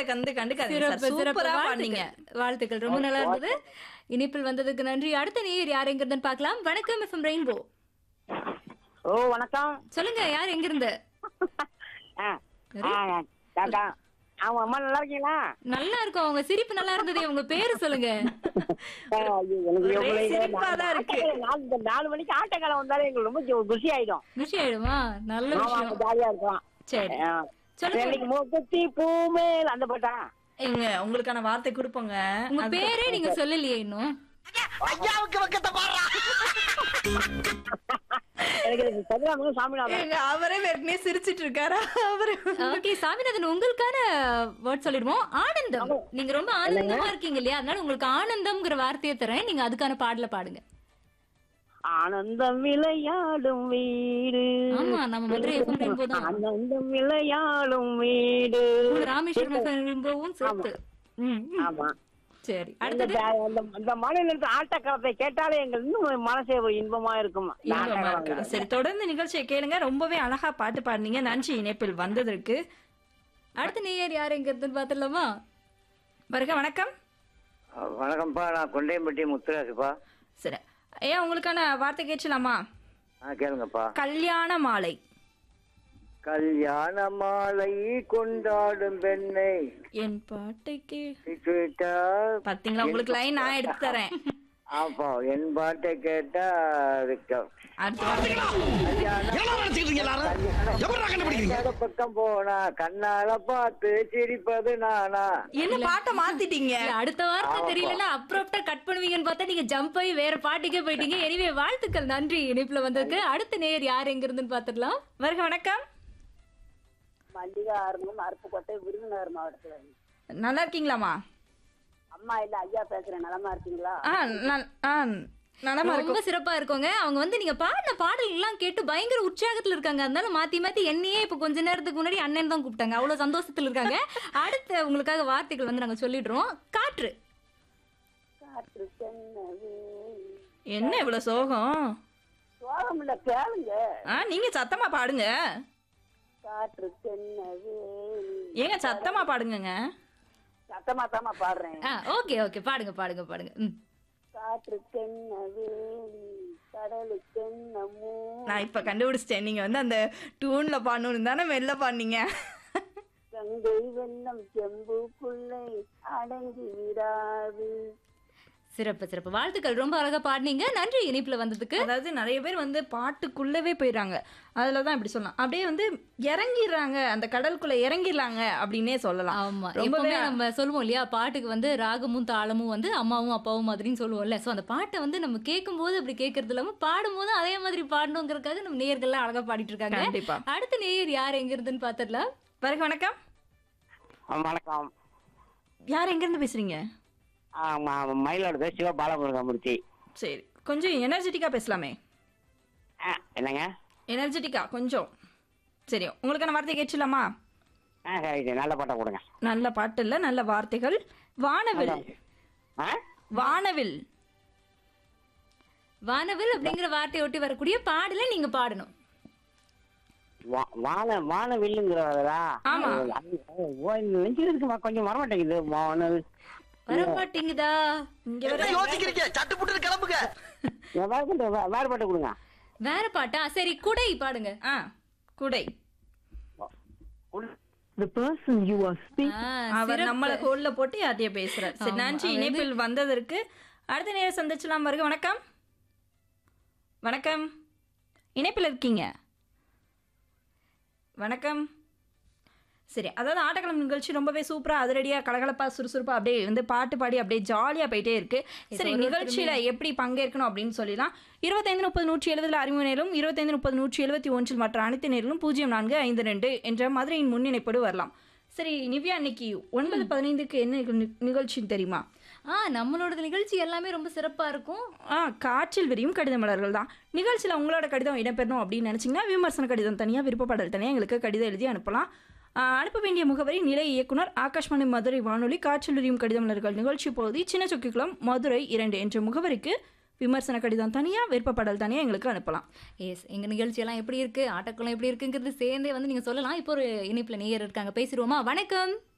சொல்றத கண்டு கண்டுக்காதீங்க சார் சிறப்பு சிறப்பு சூப்பரா பண்ணீங்க வாழ்த்துக்கள் வாழ்த்துக்கள் ரொம்ப நல்லா இருந்தது இனிப்பில் வந்ததுக்கு நன்றி அடுத்த நேயர் யார் எங்கிருந்துன்னு பார்க்கலாம் வணக்கம் எஃப்எம் ரெயின்போ ஓ வணக்கம் சொல்லுங்க யார் எங்கிருந்து ஆ, ஆ, டாடா. ஆமா அம்மா நல்லா இருக்கீங்களா நல்லா இருக்கும் அவங்க சிரிப்பு நல்லா இருந்ததே உங்க பேரு சொல்லுங்க ஆ, ஐயோ, எனக்கு ஒரே எவ்வளவு இது, சிரிப்பாதான் நாலு- இருக்கு. நாலு இந்த நாலு மணிக்கு ஆட்டக்காலம் வந்தாலே எங்களுக்கு ரொம்ப ஜு- குஷி ஆயிடும் குஷி ஆயிடுமா நல்ல ஆமா விஷயம் ஜாலியா இருக்கும் சரி ஆ. சொல்லுங்க. எனக்கு மூக்குத்தி பூமேல் அந்த பாட்டா ஏங்க உங்களுக்கான வார்த்தை கொடுப்போங்க உங்க பேரே நீங்க சொல்லலையே இன்னும் எனக்கு இது சதுராமங்க சாமிநாதன் ஏங்க அவரே வெறுமனே சிரிச்சிட்டு இருக்காரா அவரு ஓகே சாமிநாதன் உங்களுக்கான வேர்ட் சொல்லிடுவோம் ஆனந்தம் நீங்க ரொம்ப ஆனந்தமா இருக்கீங்க இல்லையா அதனால உங்களுக்கு ஆனந்தம்ங்கிற வார்த்தையை தரேன் நீங்க அதுக்கான பாடல பாடுங்க ஆனந்தம் விளையாடும் வீடு ஆமா நம்ம மதுரை எஃப்எம் ரெயின்போ தான் ஆனந்தம் விளையாடும் வீடு உங்க ராமேஸ்வரம் எஃப்எம் ரெயின்போவும் சேர்த்து ம், ம். ஆமா சரி அந்த அடுத்தது பே- அந்த- அந்த மாநிலத்து ஆட்டக்காலத்தை கேட்டாலே எங்களுக்கு இன்னும் மனசே ஒரு இன்பமா இருக்கும் இந்த இன்பமா ஆட்டக்காலம் இருக்கா? சரி தொடர்ந்து நிகழ்ச்சியை கேளுங்க ரொம்பவே அழகா பாட்டு பாடுனீங்க நன்றி இணைப்பில் வந்ததற்கு அடுத்த நேயர் யார் எங்க இருக்குன்னு பாத்துடலாமா வருக வணக்கம் வணக்கம்ப்பா நான் கொண்டையம்பட்டி முத்துராசுப்பா சரி ஏன் உங்களுக்கான வார்த்தை கேட்கலாமா ஆ கேளுங்கப்பா கல்யாண மாலை கல்யாண மாலை கொண்டாடும் பெண்ணை என் பாட்டை கே கேட்டா பாத்தீங்களா உங்களுக்கு லைன் நான் எடுத்து தரேன் ஆப்பா என் பாட்டை கேட்டா அதுக்கு அடுத்த வார்த்தை. கல்யாண பக்கம் போனா கண்ணால பார்த்து சிரிப்பது நானா என்ன பாட்டை மாத்திட்டீங்க இல்ல, அடுத்த வார்த்தை தெரியலன்னா அப்ரோப்டா கட் பண்ணுவீங்கன்னு பார்த்தா நீங்க ஜம்ப் ஆகி வேற பாட்டுக்கே போயிட்டீங்க எனவே வாழ்த்துக்கள் நன்றி இணைப்புல வந்ததுக்கு அடுத்த நேயர் யார் எங்க இருந்துன்னு பாத்துடலாம் வருக வணக்கம் மல்லிகா ஆரம்பம் அருப்புக்கோட்டை விருதுநகர் மாவட்டத்துல இருந்து. நல்லா இருக்கீங்களாமா அம்மா இல்ல ஐயா பேசுறேன் நலமா இருக்கீங்களா ஆ நல்- ஆ நலமா இருக்கும் ரொம்ப சிறப்பா இருக்கோங்க அவங்க வந்து நீங்க பாடின பாடல் எல்லாம் கேட்டு பயங்கர உற்சாகத்துல இருக்காங்க அதனால மாத்தி மாத்தி என்னையே இப்ப கொஞ்ச நேரத்துக்கு முன்னாடி அண்ணன் தான் கூப்பிட்டாங்க அவ்வளவு சந்தோஷத்துல இருக்காங்க அடுத்த உங்களுக்காக வார்த்தைகள் வந்து நாங்க சொல்லிடுறோம் காற்று காற்று சென்னவே என்ன இவ்வளவு சோகம் சோகம் இல்ல கேளுங்க ஆ நீங்க சத்தமா பாடுங்க காற்று சென்னவே ஏங்க சத்தமா பாடுங்கங்க சத்தமா தாமா பாடுறேன் ஆ ஓகே ஓகே பாடுங்க பாடுங்க பாடுங்க ம் காற்று சென்னவே கடலுக்கென்னமோ நான் இப்ப கண்டுபிடிச்சிட்டேன் நீங்க வந்து அந்த டியூன்ல பாடணும்னு தானே மெல்ல பாடுனீங்க கங்கை வெள்ளம் செம்புக்குள்ளே அடங்கி விடாது சிறப்பு சிறப்பு வாழ்த்துக்கள் ரொம்ப அழகா பாடினீங்க நன்றி இணைப்புல வந்ததுக்கு அதாவது நிறைய பேர் வந்து பாட்டுக்குள்ளவே போயிடுறாங்க அதுல தான் இப்படி சொல்லலாம் அப்படியே வந்து இறங்கிடுறாங்க அந்த கடலுக்குள்ள இறங்கிடலாங்க அப்படின்னே சொல்லலாம் ஆமா ரொம்பவே எப்பவுமே நம்ம சொல்லுவோம் இல்லையா பாட்டுக்கு வந்து ராகமும் தாளமும் வந்து அம்மாவும் அப்பாவும் மாதிரின்னு சொல்லுவோம்ல சோ அந்த பாட்டை வந்து நம்ம கேட்கும்போது அப்படி கேட்கறது இல்லாம பாடும்போது அதே மாதிரி பாடணுங்கிறதுக்காக நம்ம நேயர்கள்லாம் அழகா பாடிட்டு இருக்காங்க கண்டிப்பா அடுத்த நேயர் யார் எங்க இருந்துன்னு பாத்துடலாம் வருக வணக்கம் வணக்கம் யார் எங்க இருந்து பேசுறீங்க மயிலாடுதுறை சிவபாலமுருகமூர்த்தி சரி கொஞ்சம் எனர்ஜெட்டிக்கா பேசலாமே என்னங்க எனர்ஜெட்டிக்கா கொஞ்சம் சரி உங்களுக்கான வார்த்தை கேட்கலாமா ஆ சரி நல்ல பாட்டை கொடுங்க நல்ல பாட்டு இல்ல நல்ல வார்த்தைகள் வானவில் ஆ வானவில் வானவில் அப்படிங்கிற வார்த்தையை ஒட்டி வரக்கூடிய பாடலை நீங்க பாடணும் வா- வான வான வில்லுங்கிறதா ஆமா. நெஞ்சிருக்கு கொஞ்சம் வர மாட்டேங்குது வானல் வர மாட்டேங்குதா இங்க வர வேற பாட்டு வே- வேற பாட்டு கொடுங்க வேற பாட்டா சரி குடை பாடுங்க ஆ குடை ஆ, அவர் சிறப்பு. நம்மள ஹோல்ல போட்டு யார்ட்டையோ பேசுறார் சரி ஆமா, நன்றி அவர் இணைப்பில் வந்ததற்கு அடுத்த நேரம் சந்திச்சலாம் வருக வணக்கம் வணக்கம் இணைப்பில் இருக்கீங்க வணக்கம் சரி அதாவது ஆட்டக்களம் நிகழ்ச்சி ரொம்பவே சூப்பரா அதிரடியா கலகலப்பா சுறுசுறுப்பா அப்படியே வந்து பாட்டு பாடி அப்படியே ஜாலியா போயிட்டே இருக்கு சரி நிகழ்ச்சியில எப்படி பங்கேற்கணும் அப்படின்னு சொல்லலாம் இருபத்தைந்து முப்பது நூற்றி எழுபதுல அறிமுக நேரம் இருபத்தைந்து முப்பது நூற்றி எழுபத்தி ஒன்றில் மற்ற அனைத்து நேர்களும் பூஜ்ஜியம் நான்கு ஐந்து ரெண்டு என்ற மதுரையின் முன்னிணைப்போடு வரலாம் சரி நிவ்யா இன்னைக்கு ஒன்பது பதினைந்துக்கு என்ன நிக- நிகழ்ச்சின்னு தெரியுமா ஆ நம்மளோட நிகழ்ச்சி எல்லாமே ரொம்ப சிறப்பா இருக்கும் ஆ காற்றில் விரியும் கடித மலர்கள் தான் நிகழ்ச்சியில் உங்களோட கடிதம் இடம்பெறணும் அப்படின்னு நினச்சிங்கன்னா விமர்சன கடிதம் தனியாக விருப்பப்பாடல் தனியாக எங்களுக்கு கடிதம் எழுதி அனுப்பலாம் ஆ, அனுப்ப வேண்டிய முகவரி நிலை இயக்குனர் ஆகாஷ்வாணி மதுரை வானொலி காற்றில் விரியும் கடித மலர்கள் நிகழ்ச்சி பகுதி சின்ன சொக்கிக்குளம் மதுரை இரண்டு என்ற முகவரிக்கு விமர்சன கடிதம் தனியாக விருப்பப்பாடல் தனியாக எங்களுக்கு அனுப்பலாம் எஸ் எங்க நிகழ்ச்சி எல்லாம் எப்படி இருக்கு ஆட்டக்குளம் எப்படி இருக்குங்கிறது சேர்ந்தே வந்து நீங்க சொல்லலாம் இப்போ ஒரு இணைப்புல நேயர் இருக்காங்க பேசிடுவோமா வணக்கம்